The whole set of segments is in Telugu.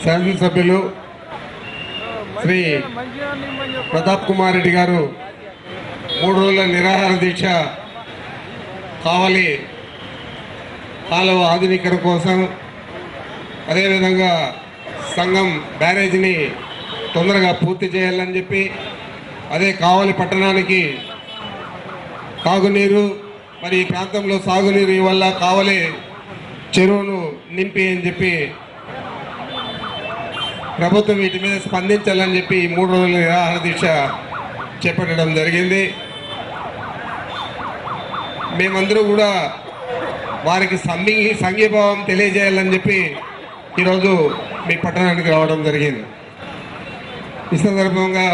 శాసనసభ్యులు శ్రీ ప్రతాప్ కుమార్ రెడ్డి గారు మూడు రోజుల నిరాహార దీక్ష కావలి కాలువ ఆధునీకరణ కోసం అదేవిధంగా సంఘం బ్యారేజ్ని తొందరగా పూర్తి చేయాలని చెప్పి అదే కావలి పట్టణానికి తాగునీరు మరి ఈ ప్రాంతంలో సాగునీరు వల్ల కావలి చెరువును నింపి అని చెప్పి ప్రభుత్వం వీటి మీద స్పందించాలని చెప్పి ఈ మూడు రోజుల నిరాహార దీక్ష చేపట్టడం జరిగింది మేమందరూ కూడా వారికి సంఘీ సంఘీభావం తెలియజేయాలని చెప్పి ఈరోజు మీ పట్టణానికి రావడం జరిగింది ఈ సందర్భంగా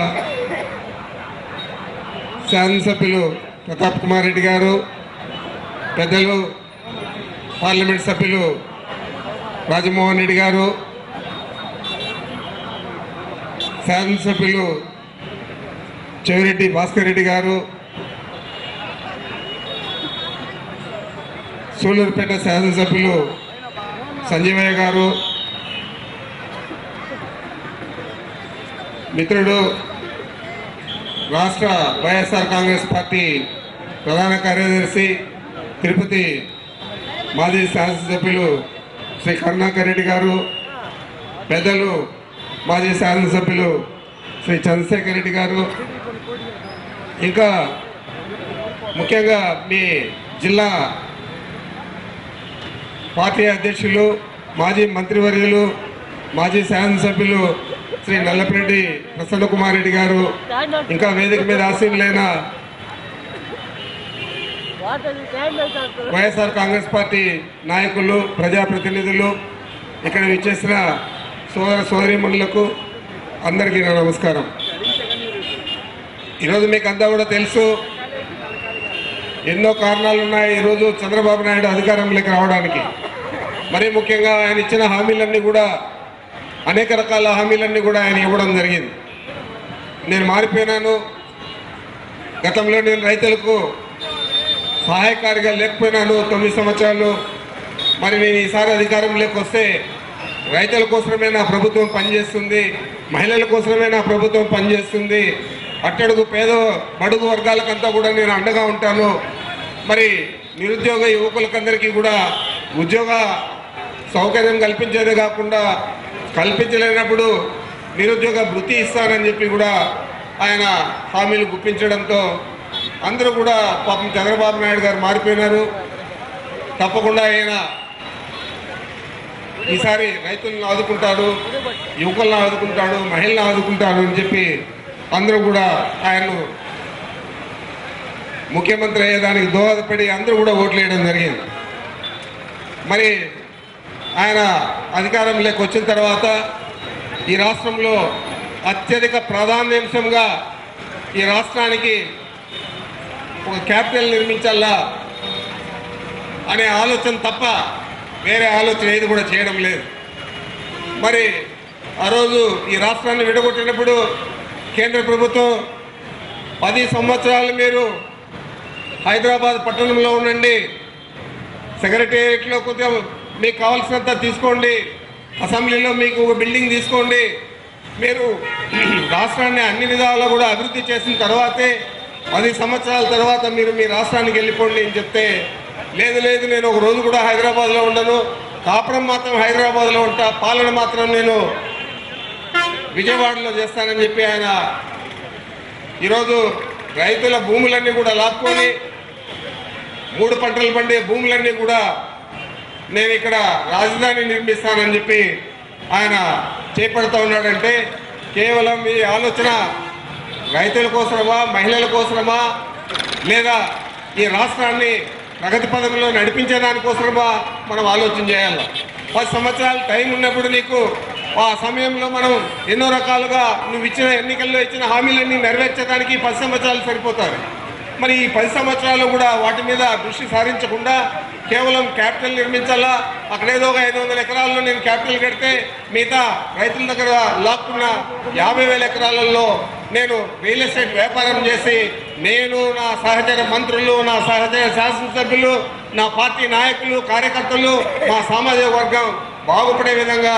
శాసనసభ్యులు ప్రతాప్ కుమార్ రెడ్డి గారు పెద్దలు పార్లమెంట్ సభ్యులు రాజమోహన్ రెడ్డి గారు శాసనసభ్యులు చెవిరెడ్డి భాస్కర్ రెడ్డి గారు సూలూరుపేట శాసనసభ్యులు సంజీవయ్య గారు మిత్రుడు రాష్ట్ర వైఎస్ఆర్ కాంగ్రెస్ పార్టీ ప్రధాన కార్యదర్శి తిరుపతి మాజీ శాసనసభ్యులు శ్రీ కరుణాకర్ రెడ్డి గారు పెద్దలు మాజీ శాసనసభ్యులు శ్రీ చంద్రశేఖర్ రెడ్డి గారు ఇంకా ముఖ్యంగా మీ జిల్లా పార్టీ అధ్యక్షులు మాజీ మంత్రివర్యులు మాజీ శాసనసభ్యులు శ్రీ నల్లపరెడ్డి ప్రసన్న కుమార్ రెడ్డి గారు ఇంకా వేదిక మీద ఆసీనులైన వైఎస్ఆర్ కాంగ్రెస్ పార్టీ నాయకులు ప్రజాప్రతినిధులు ఇక్కడ విచ్చేసిన సోదర సోదరీమణులకు అందరికీ నా నమస్కారం ఈరోజు మీకు అంతా కూడా తెలుసు ఎన్నో కారణాలు ఉన్నాయి ఈరోజు చంద్రబాబు నాయుడు అధికారంలోకి రావడానికి మరీ ముఖ్యంగా ఆయన ఇచ్చిన హామీలన్నీ కూడా అనేక రకాల హామీలన్నీ కూడా ఆయన ఇవ్వడం జరిగింది నేను మారిపోయినాను గతంలో నేను రైతులకు సహాయకారిగా లేకపోయినాను తొమ్మిది సంవత్సరాలు మరి నేను ఈసారి అధికారంలోకి వస్తే రైతుల కోసమే నా ప్రభుత్వం పనిచేస్తుంది మహిళల కోసమే నా ప్రభుత్వం పనిచేస్తుంది అట్టడుగు పేద బడుగు వర్గాలకంతా కూడా నేను అండగా ఉంటాను మరి నిరుద్యోగ యువకులకందరికీ కూడా ఉద్యోగ సౌకర్యం కల్పించేదే కాకుండా కల్పించలేనప్పుడు నిరుద్యోగ వృత్తి ఇస్తానని చెప్పి కూడా ఆయన హామీలు గుప్పించడంతో అందరూ కూడా పాపం చంద్రబాబు నాయుడు గారు మారిపోయినారు తప్పకుండా ఆయన ఈసారి రైతులను ఆదుకుంటాడు యువకులను ఆదుకుంటాడు మహిళలను ఆదుకుంటాడు అని చెప్పి అందరూ కూడా ఆయన్ను ముఖ్యమంత్రి అయ్యేదానికి దోహదపడి అందరూ కూడా ఓట్లు వేయడం జరిగింది మరి ఆయన అధికారంలోకి వచ్చిన తర్వాత ఈ రాష్ట్రంలో అత్యధిక ప్రాధాన్యాంశంగా ఈ రాష్ట్రానికి ఒక క్యాపిటల్ నిర్మించాలా అనే ఆలోచన తప్ప వేరే ఆలోచన ఏది కూడా చేయడం లేదు మరి ఆ రోజు ఈ రాష్ట్రాన్ని విడగొట్టినప్పుడు కేంద్ర ప్రభుత్వం పది సంవత్సరాలు మీరు హైదరాబాద్ పట్టణంలో ఉండండి సెక్రటేరియట్లో కొంచెం మీకు కావాల్సినంత తీసుకోండి అసెంబ్లీలో మీకు ఒక బిల్డింగ్ తీసుకోండి మీరు రాష్ట్రాన్ని అన్ని విధాలా కూడా అభివృద్ధి చేసిన తర్వాతే పది సంవత్సరాల తర్వాత మీరు మీ రాష్ట్రానికి వెళ్ళిపోండి అని చెప్తే లేదు లేదు నేను ఒక రోజు కూడా హైదరాబాద్లో ఉండను కాపురం మాత్రం హైదరాబాద్లో ఉంటా పాలన మాత్రం నేను విజయవాడలో చేస్తానని చెప్పి ఆయన ఈరోజు రైతుల భూములన్నీ కూడా లాక్కొని మూడు పంటలు పండే భూములన్నీ కూడా నేను ఇక్కడ రాజధాని నిర్మిస్తానని చెప్పి ఆయన చేపడుతూ ఉన్నాడంటే కేవలం ఈ ఆలోచన రైతుల కోసమా మహిళల కోసమా లేదా ఈ రాష్ట్రాన్ని ప్రగతి పదంలో నడిపించే దానికోసమా మనం ఆలోచన చేయాలి పది సంవత్సరాలు టైం ఉన్నప్పుడు నీకు ఆ సమయంలో మనం ఎన్నో రకాలుగా నువ్వు ఇచ్చిన ఎన్నికల్లో ఇచ్చిన హామీలన్నీ నెరవేర్చడానికి పది సంవత్సరాలు సరిపోతాయి మరి ఈ పది సంవత్సరాలు కూడా వాటి మీద దృష్టి సారించకుండా కేవలం క్యాపిటల్ నిర్మించాలా అక్కడేదో ఒక ఐదు వందల ఎకరాల్లో నేను క్యాపిటల్ కడితే మిగతా రైతుల దగ్గర లాక్కున్న యాభై వేల ఎకరాలలో నేను రియల్ ఎస్టేట్ వ్యాపారం చేసి నేను నా సహచర మంత్రులు నా సహచర శాసనసభ్యులు నా పార్టీ నాయకులు కార్యకర్తలు మా సామాజిక వర్గం బాగుపడే విధంగా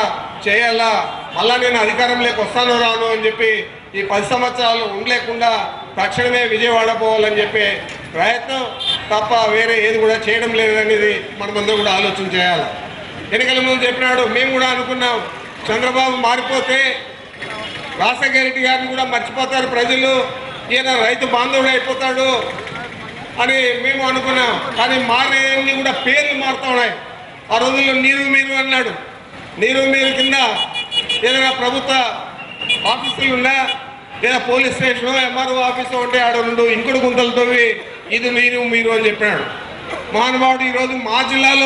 చేయాలా మళ్ళా నేను అధికారంలోకి వస్తాను రాను అని చెప్పి ఈ పది సంవత్సరాలు ఉండలేకుండా తక్షణమే విజయవాడ పోవాలని చెప్పి ప్రయత్నం తప్ప వేరే ఏది కూడా చేయడం లేదనేది మనమందరం కూడా ఆలోచన చేయాలి ఎన్నికల ముందు చెప్పినాడు మేము కూడా అనుకున్నాం చంద్రబాబు మారిపోతే రాజశేఖర రెడ్డి గారిని కూడా మర్చిపోతారు ప్రజలు ఈయన రైతు బాంధవుడు అయిపోతాడు అని మేము అనుకున్నాం కానీ మారేవి కూడా పేర్లు మారుతా ఉన్నాయి ఆ రోజుల్లో నీరు మీరు అన్నాడు నీరు మీరు కింద ఏదైనా ప్రభుత్వ ఆఫీసులు ఉన్నా లేదా పోలీస్ స్టేషన్ ఎంఆర్ఓ ఆఫీసు ఉంటే ఆడ రెండు ఇంకుడు గుంతలు తవ్వి ఇది మీరు మీరు అని చెప్పినాడు మహానుభావుడు ఈరోజు మా జిల్లాలో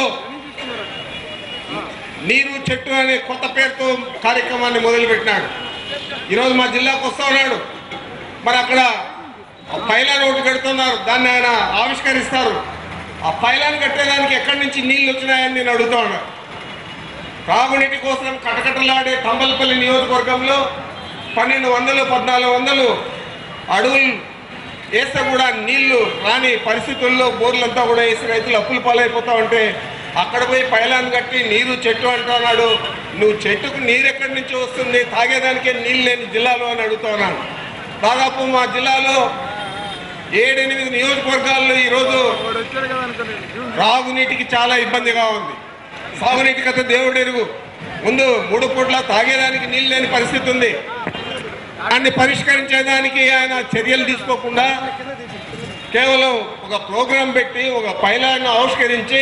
నీరు చెట్టు అనే కొత్త పేరుతో కార్యక్రమాన్ని మొదలుపెట్టినాడు ఈరోజు మా జిల్లాకు వస్తా ఉన్నాడు మరి అక్కడ ఆ పైలాన్ ఒకటి కడుతున్నారు దాన్ని ఆయన ఆవిష్కరిస్తారు ఆ పైలాన్ కట్టేదానికి ఎక్కడి నుంచి నీళ్ళు వచ్చినాయని నేను అడుగుతా ఉన్నా తాగునీటి కోసం కటకటలాడే తంబలపల్లి నియోజకవర్గంలో పన్నెండు వందలు పద్నాలుగు వందలు అడుగులు వేస్తే కూడా నీళ్లు రాని పరిస్థితుల్లో బోర్లంతా కూడా వేసి రైతులు అప్పులు పాలైపోతా ఉంటే అక్కడ పోయి పైలాన్ కట్టి నీరు చెట్టు అంటున్నాడు నువ్వు చెట్టుకు నీరు ఎక్కడి నుంచి వస్తుంది తాగేదానికే నీళ్ళు లేని జిల్లాలో అని అడుగుతా ఉన్నాను దాదాపు మా జిల్లాలో ఏడెనిమిది నియోజకవర్గాల్లో ఈరోజు రాగునీటికి చాలా ఇబ్బందిగా ఉంది సాగునీటి కథ దేవుడు ఎరుగు ముందు మూడు పూట్ల తాగేదానికి నీళ్ళు లేని పరిస్థితి ఉంది దాన్ని పరిష్కరించేదానికి ఆయన చర్యలు తీసుకోకుండా కేవలం ఒక ప్రోగ్రాం పెట్టి ఒక పైలాన్ని ఆవిష్కరించి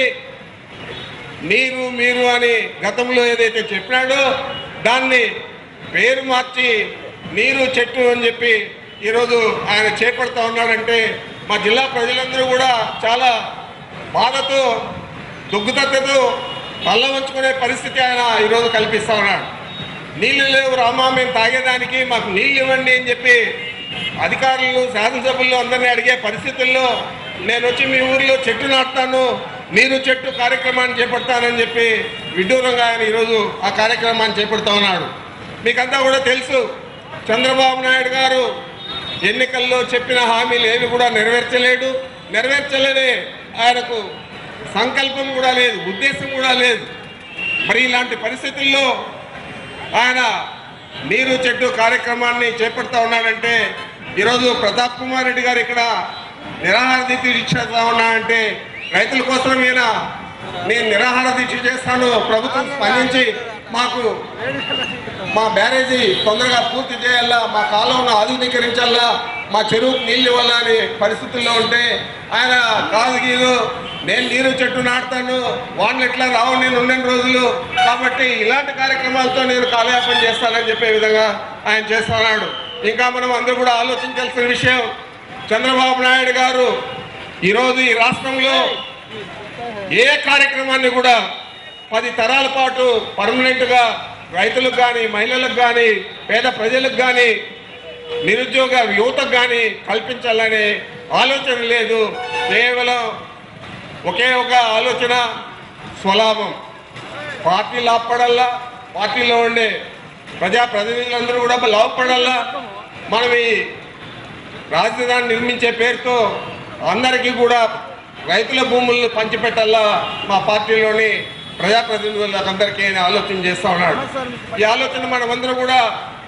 మీరు మీరు అని గతంలో ఏదైతే చెప్పినాడో దాన్ని పేరు మార్చి నీరు చెట్టు అని చెప్పి ఈరోజు ఆయన చేపడతా ఉన్నాడంటే మా జిల్లా ప్రజలందరూ కూడా చాలా బాధతో దుగ్గుతత్తతో కళ్ళ వంచుకునే పరిస్థితి ఆయన ఈరోజు కల్పిస్తా ఉన్నాడు నీళ్లు లేవు రామా మేము తాగేదానికి మాకు నీళ్ళు ఇవ్వండి అని చెప్పి అధికారులు శాసనసభ్యులు అందరినీ అడిగే పరిస్థితుల్లో నేను వచ్చి మీ ఊరిలో చెట్టు నాటుతాను నీరు చెట్టు కార్యక్రమాన్ని చేపడతానని చెప్పి విడ్డూరంగా ఆయన ఈరోజు ఆ కార్యక్రమాన్ని చేపడతా ఉన్నాడు మీకంతా కూడా తెలుసు చంద్రబాబు నాయుడు గారు ఎన్నికల్లో చెప్పిన హామీలు ఏవి కూడా నెరవేర్చలేడు నెరవేర్చలేదే ఆయనకు సంకల్పం కూడా లేదు ఉద్దేశం కూడా లేదు మరి ఇలాంటి పరిస్థితుల్లో ఆయన నీరు చెట్టు కార్యక్రమాన్ని చేపడతా ఉన్నాడంటే ఈరోజు ప్రతాప్ కుమార్ రెడ్డి గారు ఇక్కడ నిరాహార దీక్ష ఇచ్చేస్తా ఉన్నాడంటే రైతుల కోసం ఈయన నేను నిరాహార దీక్ష చేస్తాను ప్రభుత్వం స్పందించి మాకు మా బ్యారేజీ తొందరగా పూర్తి చేయాలా మా కాలువను ఆధునీకరించాలా మా చెరువుకు నీళ్ళు ఇవ్వాలని పరిస్థితుల్లో ఉంటే ఆయన కాదు గీదు నేను నీరు చెట్టు నాటుతాను వానలు ఎట్లా రావు నేను ఉన్న రోజులు కాబట్టి ఇలాంటి కార్యక్రమాలతో నేను కాలయాపన చేస్తానని చెప్పే విధంగా ఆయన చేస్తున్నాడు ఇంకా మనం అందరూ కూడా ఆలోచించాల్సిన విషయం చంద్రబాబు నాయుడు గారు ఈరోజు ఈ రాష్ట్రంలో ఏ కార్యక్రమాన్ని కూడా పది తరాల పాటు పర్మనెంట్గా రైతులకు కానీ మహిళలకు కానీ పేద ప్రజలకు కానీ నిరుద్యోగ యువతకు కానీ కల్పించాలనే ఆలోచన లేదు కేవలం ఒకే ఒక ఆలోచన స్వలాభం పార్టీ లాభపడల్లా పార్టీలో ఉండే ప్రజా ప్రతినిధులందరూ కూడా లాభపడల్లా మనం ఈ రాజధాని నిర్మించే పేరుతో అందరికీ కూడా రైతుల భూములను పంచిపెట్టాలా మా పార్టీలోని ప్రజాప్రతినిధులకు అందరికీ ఆయన ఆలోచన చేస్తా ఉన్నాడు ఈ ఆలోచన మనమందరం కూడా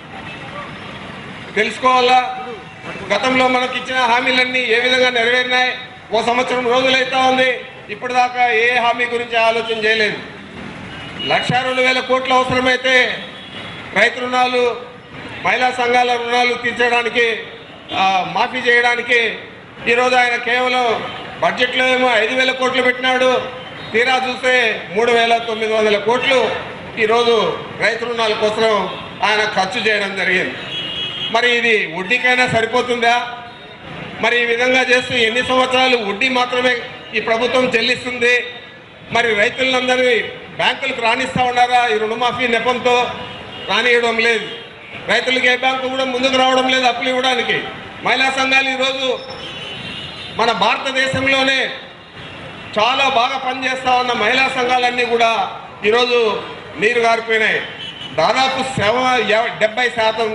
తెలుసుకోవాలా గతంలో మనకి ఇచ్చిన హామీలన్నీ ఏ విధంగా నెరవేరినాయి ఓ సంవత్సరం రోజులైతా ఉంది ఇప్పటిదాకా ఏ హామీ గురించి ఆలోచన చేయలేదు లక్ష రెండు వేల కోట్లు అవసరమైతే రైతు రుణాలు మహిళా సంఘాల రుణాలు తీర్చడానికి ఆ, మాఫీ చేయడానికి ఈరోజు ఆయన కేవలం బడ్జెట్లో ఏమో ఐదు వేల కోట్లు పెట్టినాడు తీరా చూస్తే మూడు వేల తొమ్మిది వందల కోట్లు ఈరోజు రైతు రుణాల కోసం ఆయన ఖర్చు చేయడం జరిగింది మరి ఇది వడ్డీకైనా సరిపోతుందా మరి ఈ విధంగా చేస్తూ ఎన్ని సంవత్సరాలు వడ్డీ మాత్రమే ఈ ప్రభుత్వం చెల్లిస్తుంది మరి రైతులందరినీ బ్యాంకులకు రాణిస్తా ఉన్నారా ఈ రుణమాఫీ నెపంతో రానియడం లేదు రైతులకు ఏ బ్యాంకు కూడా ముందుకు రావడం లేదు అప్పులు ఇవ్వడానికి మహిళా సంఘాలు ఈరోజు మన భారతదేశంలోనే చాలా బాగా పనిచేస్తా ఉన్న మహిళా సంఘాలన్నీ కూడా ఈరోజు నీరు గారిపోయినాయి దాదాపు సెవ ఎవ- డెబ్బై శాతం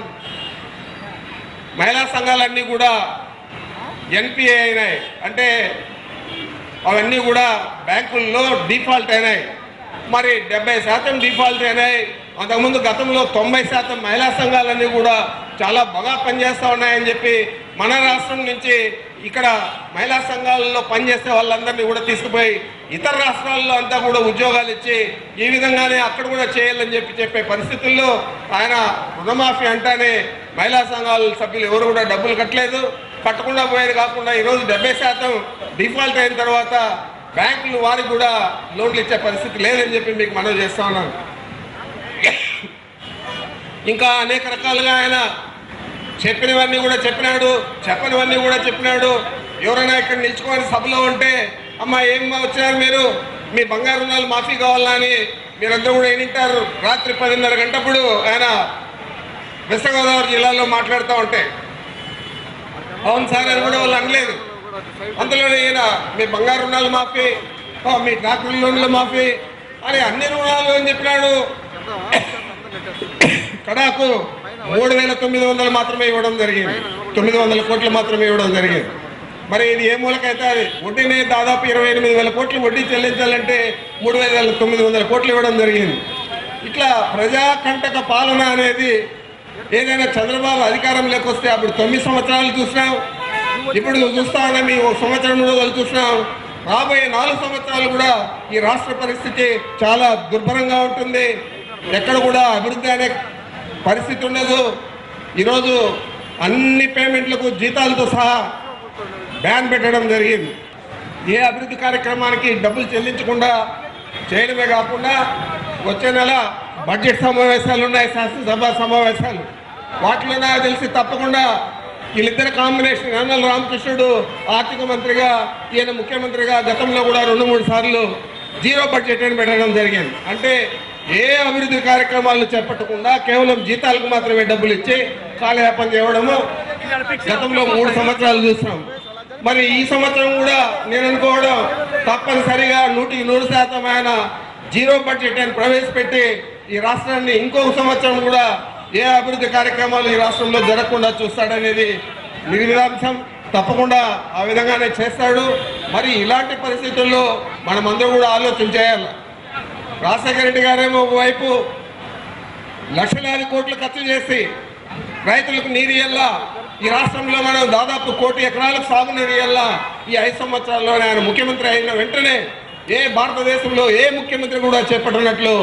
మహిళా సంఘాలన్నీ కూడా ఎన్పిఏ అయినాయి అంటే అవన్నీ కూడా బ్యాంకుల్లో డిఫాల్ట్ అయినాయి మరి డెబ్బై శాతం డిఫాల్ట్ అయినాయి అంతకుముందు గతంలో తొంభై శాతం మహిళా సంఘాలన్నీ కూడా చాలా బాగా పనిచేస్తూ ఉన్నాయని చెప్పి మన రాష్ట్రం నుంచి ఇక్కడ మహిళా సంఘాలలో పనిచేసే వాళ్ళందరినీ కూడా తీసుకుపోయి ఇతర రాష్ట్రాల్లో అంతా కూడా ఉద్యోగాలు ఇచ్చి ఈ విధంగానే అక్కడ కూడా చేయాలని చెప్పి చెప్పే పరిస్థితుల్లో ఆయన రుణమాఫీ అంటానే మహిళా సంఘాల సభ్యులు ఎవరు కూడా డబ్బులు కట్టలేదు కట్టకుండా పోయేది కాకుండా ఈరోజు డెబ్బై శాతం డిఫాల్ట్ అయిన తర్వాత బ్యాంకులు వారికి కూడా లోన్లు ఇచ్చే పరిస్థితి లేదని చెప్పి మీకు మనవి చేస్తా ఉన్నాను ఇంకా అనేక రకాలుగా ఆయన చెప్పినవన్నీ కూడా చెప్పినాడు చెప్పనివన్నీ కూడా చెప్పినాడు ఎవరైనా ఇక్కడ నిల్చుకొని సభలో ఉంటే అమ్మ ఏం వచ్చారు మీరు మీ బంగారు రుణాలు మాఫీ కావాలా అని మీరందరూ కూడా వింటారు రాత్రి పదిన్నర గంటప్పుడు ఆయన వెస్ట్ గోదావరి జిల్లాలో మాట్లాడుతూ ఉంటే అవును సార్ అని కూడా వాళ్ళు అనలేదు అందులోనే ఈయన మీ బంగారు రుణాలు మాఫీ ఆ, మీ ట్రాక్టర్ లోన్లు మాఫీ అని అన్ని రుణాలు అని చెప్పినాడు కడాకు మూడు వేల తొమ్మిది వందలు మాత్రమే ఇవ్వడం జరిగింది తొమ్మిది వందల కోట్లు మాత్రమే ఇవ్వడం జరిగింది మరి ఇది ఏ మూలకైతే అది వడ్డీని దాదాపు ఇరవై ఎనిమిది వేల కోట్లు వడ్డీ చెల్లించాలంటే మూడు వేల తొమ్మిది వందల కోట్లు ఇవ్వడం జరిగింది ఇట్లా ప్రజాకంటక పాలన అనేది ఏదైనా చంద్రబాబు అధికారంలోకి వస్తే అప్పుడు తొమ్మిది సంవత్సరాలు చూసినాం ఇప్పుడు చూస్తా ఉన్నాం ఈ ఒక సంవత్సరం రోజులు చూసినాం రాబోయే నాలుగు సంవత్సరాలు కూడా ఈ రాష్ట్ర పరిస్థితి చాలా దుర్భరంగా ఉంటుంది ఎక్కడ కూడా అభివృద్ధి అనే పరిస్థితి ఉండదు ఈరోజు అన్ని పేమెంట్లకు జీతాలతో సహా బ్యాన్ పెట్టడం జరిగింది ఏ అభివృద్ధి కార్యక్రమానికి డబ్బులు చెల్లించకుండా చేయడమే కాకుండా వచ్చే నెల బడ్జెట్ సమావేశాలు ఉన్నాయి శాసనసభ సమావేశాలు వాటిలో నాకు తెలిసి తప్పకుండా వీళ్ళిద్దరి కాంబినేషన్ యనమల రామకృష్ణుడు ఆర్థిక మంత్రిగా ఈయన ముఖ్యమంత్రిగా గతంలో కూడా రెండు మూడు సార్లు జీరో బడ్జెట్ అని పెట్టడం జరిగింది అంటే ఏ అభివృద్ధి కార్యక్రమాలు చేపట్టకుండా కేవలం జీతాలకు మాత్రమే డబ్బులు ఇచ్చి కాలయాపన చేయడము గతంలో మూడు సంవత్సరాలు చూసినాం మరి ఈ సంవత్సరం కూడా నేను అనుకోవడం తప్పనిసరిగా నూటికి నూరు శాతం ఆయన జీరో బడ్జెట్ అని ప్రవేశపెట్టి ఈ రాష్ట్రాన్ని ఇంకొక సంవత్సరం కూడా ఏ అభివృద్ధి కార్యక్రమాలు ఈ రాష్ట్రంలో జరగకుండా చూస్తాడనేది నిర్విధాంశం తప్పకుండా ఆ విధంగానే చేస్తాడు మరి ఇలాంటి పరిస్థితుల్లో మనమందరం కూడా ఆలోచన చేయాలి రాజశేఖర రెడ్డి గారేమో ఒకవైపు లక్షలాది కోట్లు ఖర్చు చేసి రైతులకు నీరు ఇయ్యాలా ఈ రాష్ట్రంలో మనం దాదాపు కోటి ఎకరాలకు సాగు నీరు ఇయ్యాలా ఈ ఐదు సంవత్సరాల్లోనే ఆయన ముఖ్యమంత్రి అయిన వెంటనే ఏ భారతదేశంలో ఏ ముఖ్యమంత్రి కూడా చేపట్టినట్లు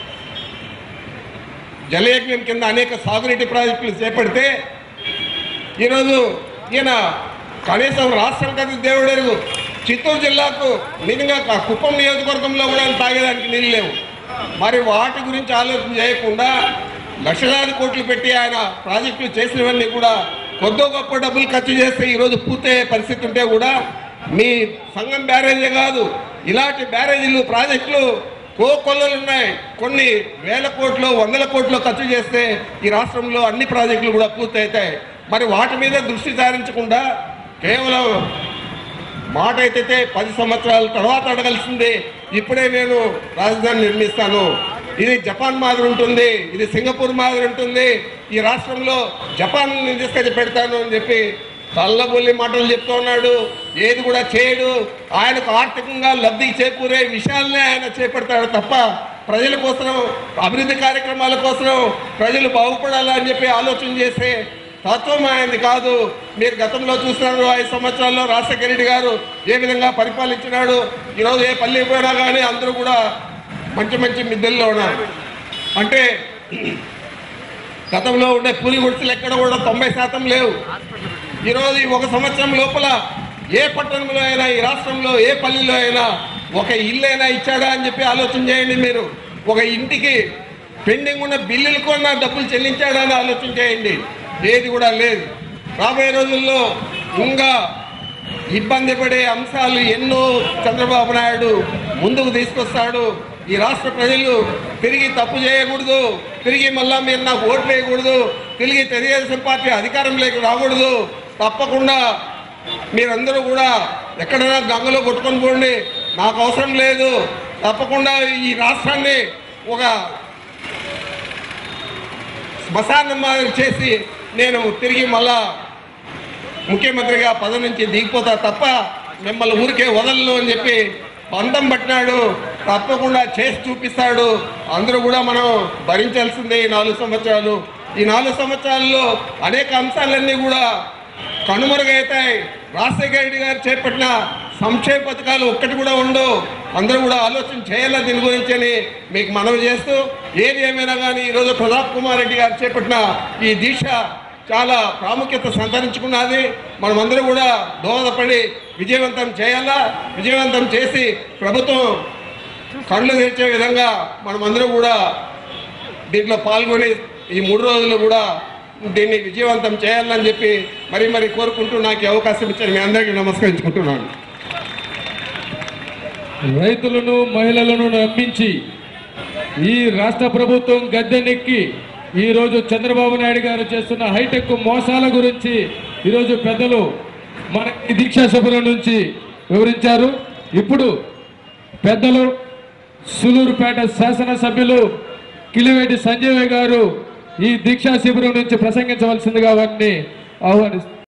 జలయజ్ఞం కింద అనేక సాగునీటి ప్రాజెక్టులు చేపడితే ఈరోజు ఈయన కనీసం రాష్ట్రం కదా దేవుడెరుగు చిత్తూరు జిల్లాకు నిజంగా క- కుప్పం నియోజకవర్గంలో కూడా తాగేదానికి నీళ్ళు లేవు మరి వాటి గురించి ఆలోచన చేయకుండా లక్షలాది కోట్లు పెట్టి ఆయన ప్రాజెక్టులు చేసినవన్నీ కూడా కొద్దో గొప్ప డబ్బులు ఖర్చు చేస్తే ఈరోజు పూర్తయ్యే పరిస్థితి ఉంటే కూడా మీ సంఘం బ్యారేజే కాదు ఇలాంటి బ్యారేజీలు ప్రాజెక్టులు కో కొల్లలు ఉన్నాయి కొన్ని వేల కోట్లు వందల కోట్లు ఖర్చు చేస్తే ఈ రాష్ట్రంలో అన్ని ప్రాజెక్టులు కూడా పూర్తవుతాయి మరి వాటి మీద దృష్టి సారించకుండా కేవలం మాట అయితే పది సంవత్సరాల తర్వాత అడగాల్సిందే ఇప్పుడే నేను రాజధాని నిర్మిస్తాను ఇది జపాన్ మాదిరి ఉంటుంది ఇది సింగపూర్ మాదిరి ఉంటుంది ఈ రాష్ట్రంలో జపాన్ తీసుకొచ్చి పెడతాను అని చెప్పి తల్లబొల్లి మాటలు చెప్తూ ఉన్నాడు ఏది కూడా చేయడు ఆయనకు ఆర్థికంగా లబ్ధి చేకూరే విషయాలనే ఆయన చేపడతాడు తప్ప ప్రజల కోసం అభివృద్ధి కార్యక్రమాల కోసం ప్రజలు బాగుపడాలని చెప్పి ఆలోచన చేసే తత్వం ఆయనది కాదు మీరు గతంలో చూస్తున్నారు ఐదు సంవత్సరాల్లో రాజశేఖర రెడ్డి గారు ఏ విధంగా పరిపాలించినాడు ఈరోజు ఏ పల్లి పోయినా కానీ అందరూ కూడా మంచి మంచి మిద్దెల్లో ఉన్నారు అంటే గతంలో ఉండే పూరి గుడిసెలు ఎక్కడ కూడా తొంభై శాతం లేవు ఈరోజు ఈ ఒక సంవత్సరం లోపల ఏ పట్టణంలో అయినా ఈ రాష్ట్రంలో ఏ పల్లిలో అయినా ఒక ఇల్లు అయినా ఇచ్చాడా అని చెప్పి ఆలోచన చేయండి మీరు ఒక ఇంటికి పెండింగ్ ఉన్న బిల్లులకు ఉన్న డబ్బులు చెల్లించాడా అని ఆలోచన చేయండి ఏది కూడా లేదు రాబోయే రోజుల్లో ఇంకా ఇబ్బంది పడే అంశాలు ఎన్నో చంద్రబాబు నాయుడు ముందుకు తీసుకొస్తాడు ఈ రాష్ట్ర ప్రజలు తిరిగి తప్పు చేయకూడదు తిరిగి మళ్ళా మీరు నాకు ఓట్లు వేయకూడదు తిరిగి తెలుగుదేశం పార్టీ అధికారంలోకి రాకూడదు తప్పకుండా మీరందరూ కూడా ఎక్కడైనా గంగలో కొట్టుకొని పోండి నాకు అవసరం లేదు తప్పకుండా ఈ రాష్ట్రాన్ని ఒక శ్మశానం మాదిరి చేసి నేను తిరిగి మళ్ళా ముఖ్యమంత్రిగా పదవి నుంచి దిగిపోతా తప్ప మిమ్మల్ని ఊరికే వదలను అని చెప్పి బంధం పట్టినాడు తప్పకుండా చేసి చూపిస్తాడు అందరూ కూడా మనం భరించాల్సిందే ఈ నాలుగు సంవత్సరాలు ఈ నాలుగు సంవత్సరాల్లో అనేక అంశాలన్నీ కూడా కనుమరుగవుతాయి రాజశేఖర రెడ్డి గారు చేపట్టిన సంక్షేమ పథకాలు ఒక్కటి కూడా ఉండవు అందరూ కూడా ఆలోచన చేయాలా దీని గురించి అని మీకు మనవి చేస్తూ ఏది ఏమైనా కానీ ఈరోజు ప్రతాప్ కుమార్ రెడ్డి గారు చేపట్టిన ఈ దీక్ష చాలా ప్రాముఖ్యత సంతరించుకున్నది మనమందరూ కూడా దోహదపడి విజయవంతం చేయాలా విజయవంతం చేసి ప్రభుత్వం కళ్ళు తెరిచే విధంగా మనమందరం కూడా దీంట్లో పాల్గొని ఈ మూడు రోజులు కూడా దీన్ని విజయవంతం చేయాలని చెప్పి మరీ మరీ కోరుకుంటూ నాకు ఈ అవకాశం ఇచ్చారు మీ అందరికీ నమస్కరించుకుంటున్నాను రైతులను మహిళలను నమ్మించి ఈ రాష్ట్ర ప్రభుత్వం గద్దెనెక్కి ఈరోజు చంద్రబాబు నాయుడు గారు చేస్తున్న హైటెక్ మోసాల గురించి ఈరోజు పెద్దలు మన ఈ దీక్షా శిబిరం నుంచి వివరించారు ఇప్పుడు పెద్దలు సులూరుపేట శాసనసభ్యులు కిలివేటి సంజయ్ గారు ఈ దీక్షా శిబిరం నుంచి ప్రసంగించవలసిందిగా వారిని ఆహ్వానిస్తారు